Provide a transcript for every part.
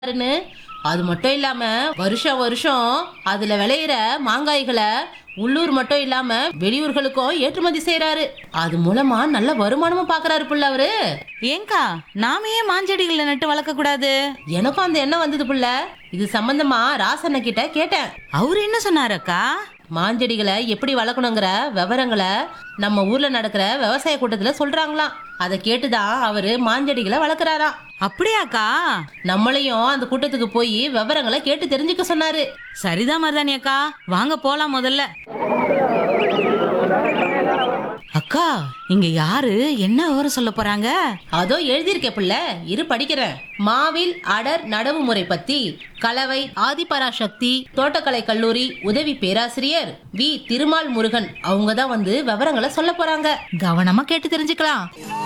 பாருன்னு அது மட்டும் இல்லாம வருஷம் வருஷம் அதுல விளையிற மாங்காய்களை உள்ளூர் மட்டும் இல்லாம வெளியூர்களுக்கும் ஏற்றுமதி செய்யறாரு அது மூலமா நல்ல வருமானமும் பாக்குறாரு புள்ள அவரு ஏங்கா நாம ஏன் மாஞ்செடிகளை நட்டு வளர்க்க கூடாது எனக்கும் அந்த எண்ணம் வந்தது புள்ள இது சம்பந்தமா ராசண்ண கிட்ட கேட்டேன் அவர் என்ன சொன்னாரக்கா மாஞ்செடிகளை எப்படி வளர்க்கணுங்கிற விவரங்களை நம்ம ஊர்ல நடக்கிற விவசாய கூட்டத்துல சொல்றாங்களாம் அதை கேட்டுதான் அவரு மாஞ்செடிகளை வளர்க்குறாராம் அப்படியாக்கா நம்மளையும் அந்த கூட்டத்துக்கு போய் விவரங்களை கேட்டு தெரிஞ்சுக்க சொன்னாரு சரிதான் மருதாணி அக்கா வாங்க போலாம் முதல்ல அக்கா இங்க யாரு என்ன விவரம் சொல்ல போறாங்க அதோ எழுதியிருக்கே புள்ள இரு படிக்கிறேன் மாவில் அடர் நடவு முறை பத்தி கலவை ஆதிபராசக்தி தோட்டக்கலை கல்லூரி உதவி பேராசிரியர் வி திருமால் முருகன் அவங்க தான் வந்து விவரங்களை சொல்ல போறாங்க கவனமா கேட்டு தெரிஞ்சுக்கலாம்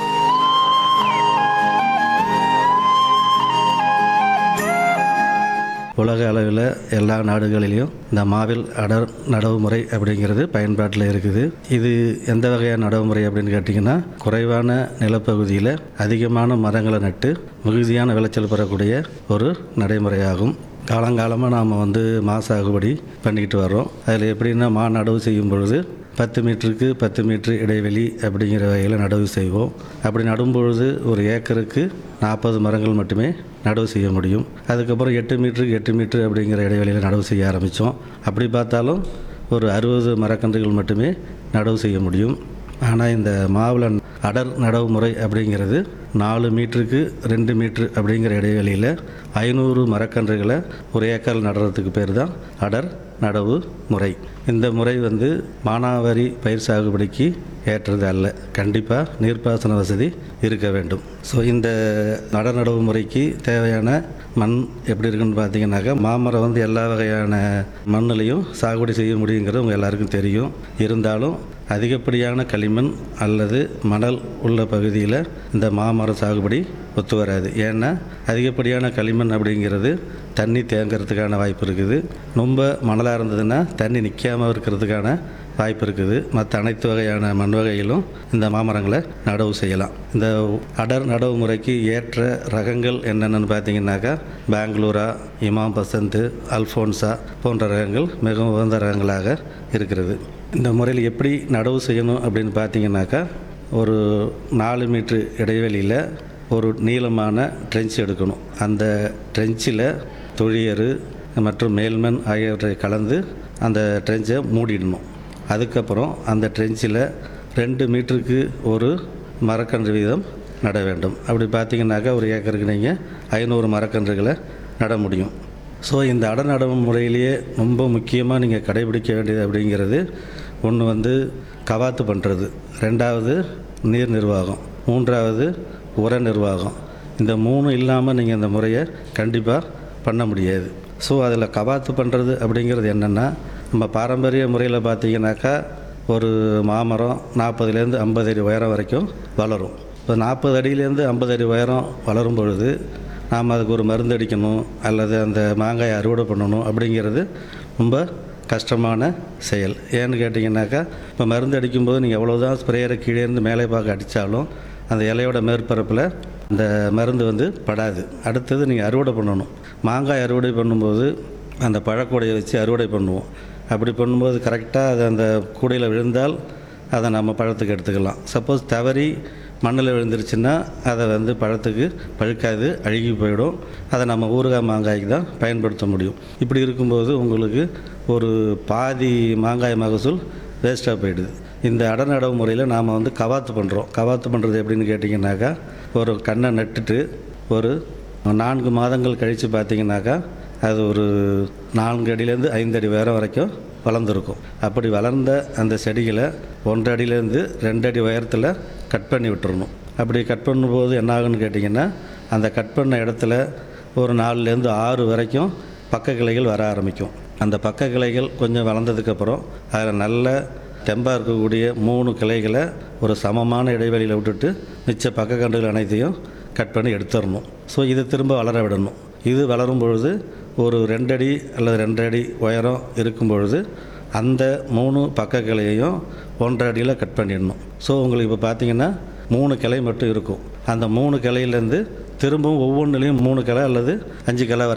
உலக அளவில் எல்லா நாடுகளிலையும் இந்த மாவில் அடர் நடவு முறை அப்படிங்கிறது பயன்பாட்டில் இருக்குது இது எந்த வகையான நடவு முறை அப்படின்னு கேட்டிங்கன்னா குறைவான நிலப்பகுதியில் அதிகமான மரங்களை நட்டு மிகுதியான விளைச்சல் பெறக்கூடிய ஒரு நடைமுறையாகும் காலங்காலமாக நாம் வந்து மா சாகுபடி பண்ணிக்கிட்டு வர்றோம் அதில் எப்படின்னா மா நடவு செய்யும் பொழுது பத்து மீட்டருக்கு பத்து மீட்ரு இடைவெளி அப்படிங்கிற வகையில் நடவு செய்வோம் அப்படி நடும் பொழுது ஒரு ஏக்கருக்கு நாற்பது மரங்கள் மட்டுமே நடவு செய்ய முடியும் அதுக்கப்புறம் எட்டு மீட்டருக்கு எட்டு மீட்ரு அப்படிங்கிற இடைவெளியில் நடவு செய்ய ஆரம்பித்தோம் அப்படி பார்த்தாலும் ஒரு அறுபது மரக்கன்றுகள் மட்டுமே நடவு செய்ய முடியும் ஆனால் இந்த மாவுளன் அடர் நடவு முறை அப்படிங்கிறது நாலு மீட்டருக்கு ரெண்டு மீட்ரு அப்படிங்கிற இடைவெளியில் ஐநூறு மரக்கன்றுகளை ஒரு ஏக்கர் நடுறதுக்கு பேர் தான் அடர் நடவு முறை இந்த முறை வந்து மானாவாரி பயிர் சாகுபடிக்கு ஏற்றது அல்ல கண்டிப்பாக நீர்ப்பாசன வசதி இருக்க வேண்டும் ஸோ இந்த நடர் நடவு முறைக்கு தேவையான மண் எப்படி இருக்குன்னு பார்த்தீங்கன்னாக்கா மாமரம் வந்து எல்லா வகையான மண்ணுலையும் சாகுபடி செய்ய முடியுங்கிறது உங்கள் எல்லாருக்கும் தெரியும் இருந்தாலும் அதிகப்படியான களிமண் அல்லது மணல் உள்ள பகுதியில் இந்த மாமரம் சாகுபடி ஒத்து வராது ஏன்னா அதிகப்படியான களிமண் அப்படிங்கிறது தண்ணி தேங்கிறதுக்கான வாய்ப்பு இருக்குது ரொம்ப மணலாக இருந்ததுன்னா தண்ணி நிற்காமல் இருக்கிறதுக்கான வாய்ப்பு இருக்குது மற்ற அனைத்து வகையான மண் வகையிலும் இந்த மாமரங்களை நடவு செய்யலாம் இந்த அடர் நடவு முறைக்கு ஏற்ற ரகங்கள் என்னென்னு பார்த்தீங்கன்னாக்கா பெங்களூரா இமாம் பசந்த் அல்ஃபோன்சா போன்ற ரகங்கள் மிகவும் உகந்த ரகங்களாக இருக்கிறது இந்த முறையில் எப்படி நடவு செய்யணும் அப்படின்னு பார்த்தீங்கன்னாக்கா ஒரு நாலு மீட்ரு இடைவெளியில் ஒரு நீளமான ட்ரென்ச் எடுக்கணும் அந்த ட்ரென்ச்சில் தொழியறு மற்றும் மேல்மண் ஆகியவற்றை கலந்து அந்த ட்ரென்ச்சை மூடிடணும் அதுக்கப்புறம் அந்த ட்ரென்ச்சில் ரெண்டு மீட்டருக்கு ஒரு மரக்கன்று வீதம் நட வேண்டும் அப்படி பார்த்தீங்கன்னாக்கா ஒரு ஏக்கருக்கு நீங்கள் ஐநூறு மரக்கன்றுகளை நட முடியும் ஸோ இந்த அட நடவு முறையிலேயே ரொம்ப முக்கியமாக நீங்கள் கடைபிடிக்க வேண்டியது அப்படிங்கிறது ஒன்று வந்து கவாத்து பண்ணுறது ரெண்டாவது நீர் நிர்வாகம் மூன்றாவது உர நிர்வாகம் இந்த மூணு இல்லாமல் நீங்கள் இந்த முறையை கண்டிப்பாக பண்ண முடியாது ஸோ அதில் கவாத்து பண்ணுறது அப்படிங்கிறது என்னென்னா நம்ம பாரம்பரிய முறையில் பார்த்தீங்கன்னாக்கா ஒரு மாமரம் நாற்பதுலேருந்து ஐம்பது அடி உயரம் வரைக்கும் வளரும் இப்போ நாற்பது அடியிலேருந்து ஐம்பது அடி உயரம் வளரும் பொழுது நாம் அதுக்கு ஒரு மருந்து அடிக்கணும் அல்லது அந்த மாங்காயை அறுவடை பண்ணணும் அப்படிங்கிறது ரொம்ப கஷ்டமான செயல் ஏன்னு கேட்டிங்கனாக்கா இப்போ மருந்து அடிக்கும்போது நீங்கள் எவ்வளோதான் ஸ்ப்ரேயரை கீழே இருந்து மேலே பார்க்க அடித்தாலும் அந்த இலையோட மேற்பரப்பில் அந்த மருந்து வந்து படாது அடுத்தது நீங்கள் அறுவடை பண்ணணும் மாங்காய் அறுவடை பண்ணும்போது அந்த பழக்கூடையை வச்சு அறுவடை பண்ணுவோம் அப்படி பண்ணும்போது கரெக்டாக அது அந்த கூடையில் விழுந்தால் அதை நம்ம பழத்துக்கு எடுத்துக்கலாம் சப்போஸ் தவறி மண்ணில் விழுந்துருச்சுன்னா அதை வந்து பழத்துக்கு பழுக்காது அழுகி போயிடும் அதை நம்ம ஊறுகாய் மாங்காய்க்கு தான் பயன்படுத்த முடியும் இப்படி இருக்கும்போது உங்களுக்கு ஒரு பாதி மாங்காய் மகசூல் வேஸ்ட்டாக போயிடுது இந்த அடநடவு முறையில் நாம் வந்து கவாத்து பண்ணுறோம் கவாத்து பண்ணுறது எப்படின்னு கேட்டிங்கனாக்கா ஒரு கண்ணை நட்டுட்டு ஒரு நான்கு மாதங்கள் கழித்து பார்த்தீங்கன்னாக்கா அது ஒரு நான்கு அடியிலேருந்து ஐந்து அடி உயரம் வரைக்கும் வளர்ந்துருக்கும் அப்படி வளர்ந்த அந்த செடிகளை ஒன்றரை அடியிலேருந்து ரெண்டு அடி உயரத்தில் கட் பண்ணி விட்டுறணும் அப்படி கட் பண்ணும்போது என்ன ஆகுன்னு கேட்டிங்கன்னா அந்த கட் பண்ண இடத்துல ஒரு நாலுலேருந்து ஆறு வரைக்கும் பக்க கிளைகள் வர ஆரம்பிக்கும் அந்த பக்க கிளைகள் கொஞ்சம் வளர்ந்ததுக்கப்புறம் அதில் நல்ல தெம்பாக இருக்கக்கூடிய மூணு கிளைகளை ஒரு சமமான இடைவெளியில் விட்டுட்டு மிச்ச பக்க கன்றுகள் அனைத்தையும் கட் பண்ணி எடுத்துடணும் ஸோ இது திரும்ப வளர விடணும் இது வளரும் பொழுது ஒரு ரெண்டடி அல்லது ரெண்டரை அடி உயரம் இருக்கும் பொழுது அந்த மூணு பக்க கிளையையும் ஒன்றரை அடியில் கட் பண்ணிடணும் ஸோ உங்களுக்கு இப்போ பார்த்தீங்கன்னா மூணு கிளை மட்டும் இருக்கும் அந்த மூணு கிளையிலேருந்து திரும்பவும் ஒவ்வொன்றுலேயும் மூணு கிளை அல்லது அஞ்சு கிளை வரை